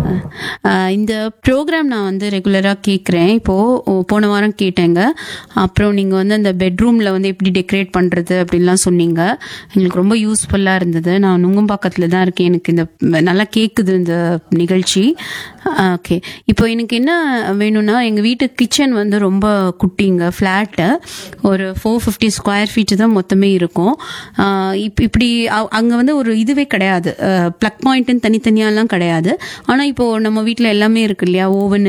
அஹ் இந்த ப்ரோக்ராம் நான் வந்து ரெகுலராக கேட்குறேன் இப்போது போன வாரம் கேட்டேங்க அப்புறம் நீங்கள் வந்து அந்த பெட்ரூமில் வந்து எப்படி டெக்கரேட் பண்ணுறது அப்படின்லாம் சொன்னீங்க எங்களுக்கு ரொம்ப யூஸ்ஃபுல்லாக இருந்தது நான் நுங்கம்பாக்கத்தில் தான் இருக்கேன் எனக்கு இந்த நல்லா கேட்குது இந்த நிகழ்ச்சி ஓகே இப்போ எனக்கு என்ன வேணும்னா எங்கள் வீட்டு கிச்சன் வந்து ரொம்ப குட்டிங்க ஃப்ளாட்டு ஒரு ஃபோர் ஃபிஃப்டி ஸ்கொயர் ஃபீட்டு தான் மொத்தமே இருக்கும் இப்போ இப்படி அங்கே வந்து ஒரு இதுவே கிடையாது ப்ளக் பாயிண்ட்டுன்னு தனித்தனியாலாம் கிடையாது ஆனால் இப்போது நம்ம வீட்டில் எல்லாமே இருக்கு இல்லையா ஓவன்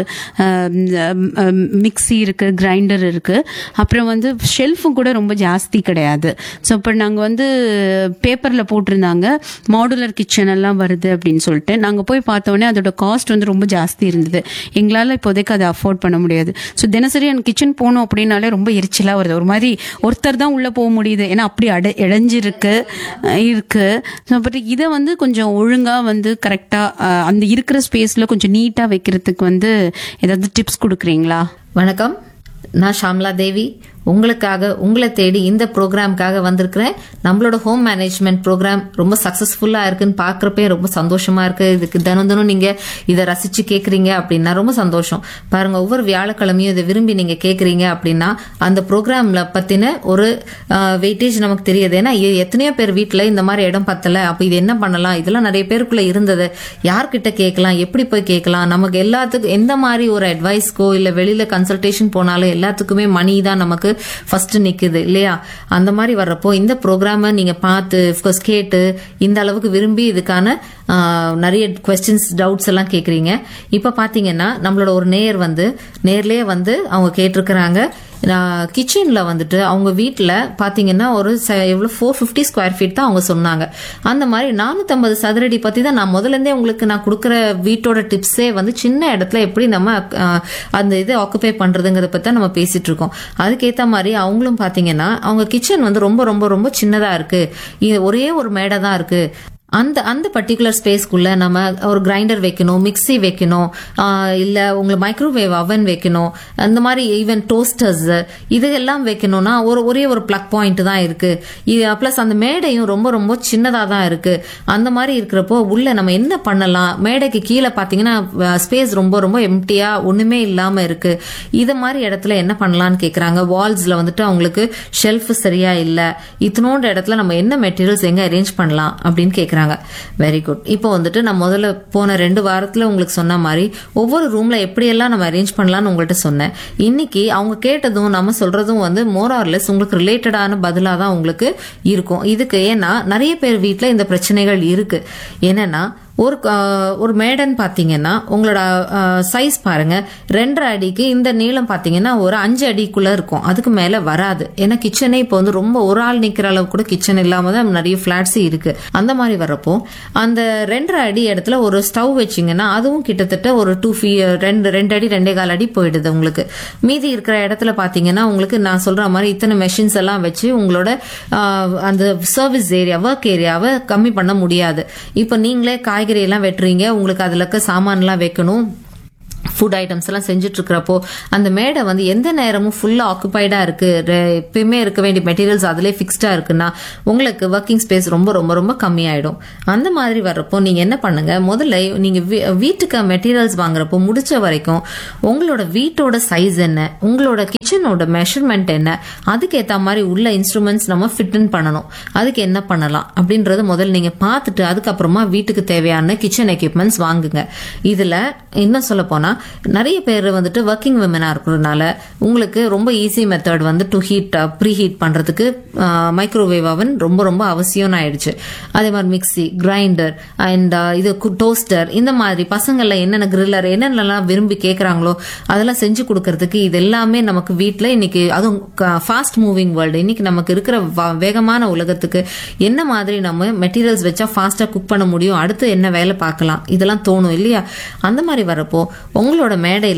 இருக்குது மிக்சி இருக்குது கிரைண்டர் இருக்குது அப்புறம் வந்து ஷெல்ஃபும் கூட ரொம்ப ஜாஸ்தி கிடையாது ஸோ இப்போ நாங்கள் வந்து பேப்பரில் போட்டிருந்தாங்க மாடுலர் கிச்சன் எல்லாம் வருது அப்படின்னு சொல்லிட்டு நாங்கள் போய் பார்த்தோன்னே அதோட காஸ்ட் வந்து ரொம்ப ஜாஸ்தி இருந்தது எங்களால் இப்போதைக்கு அதை அஃபோர்ட் பண்ண முடியாது ஸோ தினசரி எனக்கு கிச்சன் போகணும் அப்படின்னாலே ரொம்ப எரிச்சலாக வருது ஒரு மாதிரி ஒருத்தர் தான் உள்ளே போக முடியுது ஏன்னா அப்படி அடை இடைஞ்சிருக்கு அஹ் இருக்கு ஸோ பட் இதை வந்து கொஞ்சம் ஒழுங்காக வந்து கரெக்டாக அந்த இருக்கிற ஸ்பேஸில் கொஞ்சம் நீட்டாக வைக்கிறதுக்கு வந்து ஏதாவது டிப்ஸ் கொடுக்குறீங்களா வணக்கம் நான் ஷாம்லா தேவி உங்களுக்காக உங்களை தேடி இந்த ப்ரோக்ராம்காக வந்திருக்கிறேன் நம்மளோட ஹோம் மேனேஜ்மெண்ட் ப்ரோக்ராம் ரொம்ப சக்ஸஸ்ஃபுல்லா இருக்குன்னு பார்க்குறப்பே ரொம்ப சந்தோஷமா இருக்கு இதுக்கு தினம் தினம் நீங்க இதை ரசிச்சு கேட்குறீங்க அப்படின்னா ரொம்ப சந்தோஷம் பாருங்க ஒவ்வொரு வியாழக்கிழமையும் இதை விரும்பி நீங்க கேட்குறீங்க அப்படின்னா அந்த ப்ரோக்ராம்ல பத்தின ஒரு வெயிட்டேஜ் நமக்கு தெரியுது ஏன்னா எ- எத்தனையோ பேர் வீட்டில் இந்த மாதிரி இடம் பத்தல அப்போ இது என்ன பண்ணலாம் இதெல்லாம் நிறைய பேருக்குள்ள இருந்தது யார்கிட்ட கேட்கலாம் எப்படி போய் கேட்கலாம் நமக்கு எல்லாத்துக்கும் எந்த மாதிரி ஒரு அட்வைஸ்க்கோ இல்ல வெளியில கன்சல்டேஷன் போனாலும் எல்லாத்துக்குமே மணி தான் நமக்கு ஃபர்ஸ்ட் நிக்குது இல்லையா அந்த மாதிரி வர்றப்போ இந்த ப்ரோக்ராமை நீங்க பார்த்து of கேட்டு இந்த அளவுக்கு விரும்பி இதுக்கான ஆஹ், நிறைய கொஸ்டின்ஸ் டவுட்ஸ் எல்லாம் கேக்குறீங்க இப்ப பாத்தீங்கன்னா நம்மளோட ஒரு நேயர் வந்து நேர்லயே வந்து அவங்க கேட்டிருக்கிறாங்க கிச்சன்ல வந்துட்டு அவங்க வீட்டில் பார்த்தீங்கன்னா ஒரு ச- எவ்வளவு ஃபோர் ஃபிஃப்டி ஸ்கொயர் ஃபீட் தான் அவங்க சொன்னாங்க அந்த மாதிரி நானூற்றம்பது சதுரடி பற்றி தான் நான் முதல்லேருந்தே உங்களுக்கு நான் கொடுக்குற வீட்டோட டிப்ஸே வந்து சின்ன இடத்துல எப்படி நம்ம அஹ், அந்த இது ஆக்குபை பண்ணுறதுங்கிறத பற்றி தான் நம்ம பேசிட்டு இருக்கோம் அதுக்கேற்ற மாதிரி அவங்களும் பார்த்தீங்கன்னா அவங்க கிச்சன் வந்து ரொம்ப ரொம்ப ரொம்ப சின்னதாக இருக்கு இது ஒரே ஒரு மேடை தான் இருக்கு அந்த அந்த பர்டிகுலர் ஸ்பேஸ்க்குள்ள நம்ம ஒரு கிரைண்டர் வைக்கணும் மிக்ஸி வைக்கணும் ஆஹ் இல்ல உங்களுக்கு மைக்ரோவேவ் அவன் வைக்கணும் அந்த மாதிரி ஈவன் டோஸ்டர்ஸ் இது எல்லாம் வைக்கணும்னா ஒரு ஒரே ஒரு பிளக் பாயிண்ட் தான் இருக்கு ப்ளஸ் அந்த மேடையும் ரொம்ப ரொம்ப சின்னதா தான் இருக்கு அந்த மாதிரி இருக்கிறப்போ உள்ள நம்ம என்ன பண்ணலாம் மேடைக்கு கீழே பாத்தீங்கன்னா ஸ்பேஸ் ரொம்ப ரொம்ப எம்டியா ஒண்ணுமே இல்லாம இருக்கு இது மாதிரி இடத்துல என்ன பண்ணலாம்னு கேக்குறாங்க வால்ஸ்ல வந்துட்டு அவங்களுக்கு ஷெல்ஃப் சரியா இல்ல இத்தனோண்டு இடத்துல நம்ம என்ன மெட்டீரியல்ஸ் எங்க அரேஞ்ச் பண்ணலாம் அப்படின்னு கேக்குறாங்க வெரி குட் இப்போ வந்துட்டு நான் முதல்ல போன ரெண்டு வாரத்துல உங்களுக்கு சொன்ன மாதிரி ஒவ்வொரு ரூம்ல எப்படியெல்லாம் நம்ம அரேஞ்ச் பண்ணலாம்னு உங்கள்கிட்ட சொன்னேன் இன்னைக்கு அவங்க கேட்டதும் நம்ம சொல்றதும் வந்து மோர் ஆர்லெஸ் உங்களுக்கு ரிலேட்டடான பதிலா தான் உங்களுக்கு இருக்கும் இதுக்கு ஏன்னா நிறைய பேர் வீட்ல இந்த பிரச்சனைகள் இருக்கு என்னன்னா ஒரு ஆஹ், ஒரு மேடன் பாத்தீங்கன்னா உங்களோட சைஸ் பாருங்க ரெண்டரை அடிக்கு இந்த நீளம் பாத்தீங்கன்னா ஒரு அஞ்சு அடிக்குள்ள இருக்கும் அதுக்கு மேல வராது ஏன்னா கிச்சனே இப்போ வந்து ரொம்ப ஒரு ஆள் நிக்கிற அளவு கூட கிச்சன் இல்லாம தான் நிறைய பிளாட்ஸ் இருக்கு அந்த மாதிரி வர்றப்போ அந்த ரெண்டரை அடி இடத்துல ஒரு ஸ்டவ் வச்சீங்கன்னா அதுவும் கிட்டத்தட்ட ஒரு டூ ஃபீ ரெண்டு ரெண்டு அடி ரெண்டே கால் அடி போயிடுது உங்களுக்கு மீதி இருக்கிற இடத்துல பாத்தீங்கன்னா உங்களுக்கு நான் சொல்ற மாதிரி இத்தனை மெஷின்ஸ் எல்லாம் வச்சு உங்களோட ஆஹ், அந்த சர்வீஸ் ஏரியா ஒர்க் ஏரியாவை கம்மி பண்ண முடியாது இப்போ நீங்களே காய்கறி எல்லாம் வெட்டுறீங்க உங்களுக்கு அதுல இருக்க சாமான்லாம் வைக்கணும் ஃபுட் ஐட்டம்ஸ் எல்லாம் செஞ்சுட்டு இருக்கிறப்போ அந்த மேடை வந்து எந்த நேரமும் ஃபுல்லா ஆக்குபைடா இருக்கு ரெ- எப்பயுமே இருக்க வேண்டிய மெட்டீரியல்ஸ் அதிலே ஃபிக்ஸ்டா இருக்குன்னா உங்களுக்கு ஒர்க்கிங் ஸ்பேஸ் ரொம்ப ரொம்ப ரொம்ப கம்மியாயிடும் அந்த மாதிரி வர்றப்போ நீங்க என்ன பண்ணுங்க முதல்ல நீங்க வீ- வீட்டுக்கு மெட்டீரியல்ஸ் வாங்குறப்போ முடிச்ச வரைக்கும் உங்களோட வீட்டோட சைஸ் என்ன உங்களோட கிச்சனோட மெஷர்மெண்ட் என்ன அதுக்கேத்த மாதிரி உள்ள இன்ஸ்ட்ருமெண்ட்ஸ் நம்ம ஃபிட் பண்ணணும் அதுக்கு என்ன பண்ணலாம் அப்படின்றத முதல்ல நீங்க பார்த்துட்டு அதுக்கப்புறமா வீட்டுக்கு தேவையான கிச்சன் எக்யூப்மெண்ட்ஸ் வாங்குங்க இதுல இன்னும் சொல்ல போனா நிறைய பேர் வந்துட்டு ஒர்க்கிங் விமனா இருக்கிறதுனால உங்களுக்கு ரொம்ப ஈஸி மெத்தட் வந்து டு ஹீட் ப்ரீ ஹீட் பண்றதுக்கு மைக்ரோவேவ் அவன் ரொம்ப ரொம்ப அவசியம்னு ஆயிடுச்சு அதே மாதிரி மிக்ஸி கிரைண்டர் அண்ட் இது டோஸ்டர் இந்த மாதிரி பசங்கள்ல என்னென்ன கிரில்லர் என்னென்னலாம் விரும்பி கேட்கறாங்களோ அதெல்லாம் செஞ்சு கொடுக்கறதுக்கு இது எல்லாமே நமக்கு வீட்டில் இன்னைக்கு அதுவும் ஃபாஸ்ட் மூவிங் வேர்ல்டு இன்னைக்கு நமக்கு இருக்கிற வ- வேகமான உலகத்துக்கு என்ன மாதிரி நம்ம மெட்டீரியல்ஸ் வச்சா ஃபாஸ்டா குக் பண்ண முடியும் அடுத்து என்ன வேலை பார்க்கலாம் இதெல்லாம் தோணும் இல்லையா அந்த மாதிரி வரப்போ உங்களோட மேடையில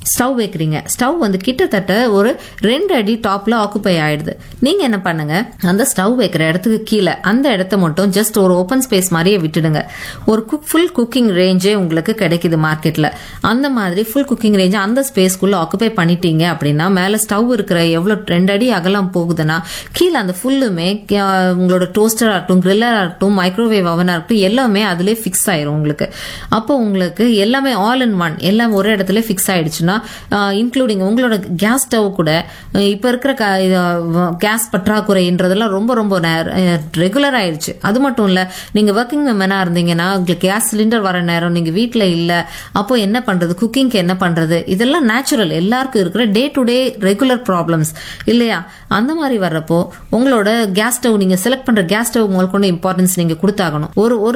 ஸ்டவ் வைக்கிறீங்க ஸ்டவ் வந்து கிட்டத்தட்ட ஒரு ரெண்டு அடி டாப்ல ஆக்குப்பை ஆயிடுது நீங்க என்ன பண்ணுங்க அந்த ஸ்டவ் வைக்கிற இடத்துக்கு கீழே அந்த இடத்த மட்டும் ஜஸ்ட் ஒரு ஓப்பன் ஸ்பேஸ் மாதிரியே விட்டுடுங்க ஒரு குக் ஃபுல் குக்கிங் ரேஞ்சே உங்களுக்கு கிடைக்குது மார்க்கெட்ல அந்த மாதிரி ஃபுல் குக்கிங் ரேஞ்ச் அந்த ஸ்பேஸ்க்குள்ள ஆக்குபை பண்ணிட்டீங்க அப்படின்னா மேல ஸ்டவ் இருக்கிற எவ்வளவு ரெண்டு அடி அகலம் போகுதுன்னா கீழே அந்த ஃபுல்லுமே அஹ், உங்களோட டோஸ்டரா இருக்கட்டும் கிரில்லரா இருக்கட்டும் மைக்ரோவேவ் அவனா இருக்கட்டும் எல்லாமே அதுலயே ஃபிக்ஸ் ஆயிரும் உங்களுக்கு அப்போ உங்களுக்கு எல்லாமே ஆல் இன் ஒன் எல்லாம் ஒரு இடத்துல ஃபிக்ஸ் ஆயிடுச்சுன்னா இன்க்ளூடிங் உங்களோட கேஸ் ஸ்டவ் கூட அஹ், இப்ப இருக்கிற கேஸ் பற்றாக்குறைன்றதெல்லாம் ரொம்ப ரொம்ப ரெகுலர் ஆயிடுச்சு அது மட்டும் இல்ல நீங்க ஒர்க்கிங் விமனா இருந்தீங்கன்னா உங்களுக்கு கேஸ் சிலிண்டர் வர நேரம் நீங்க வீட்ல இல்ல அப்போ என்ன பண்றது குக்கிங்க்கு என்ன பண்றது இதெல்லாம் நேச்சுரல் எல்லாருக்கும் இருக்கிற day to day regular problems இல்லையா அந்த மாதிரி வர்றப்போ உங்களோட கேஸ் ஸ்டவ் நீங்க செலக்ட் பண்ற கேஸ் ஸ்டவ் உங்களுக்கு இம்பார்ட்டன்ஸ் நீங்க கொடுத்தாகணும் ஒரு ஒரு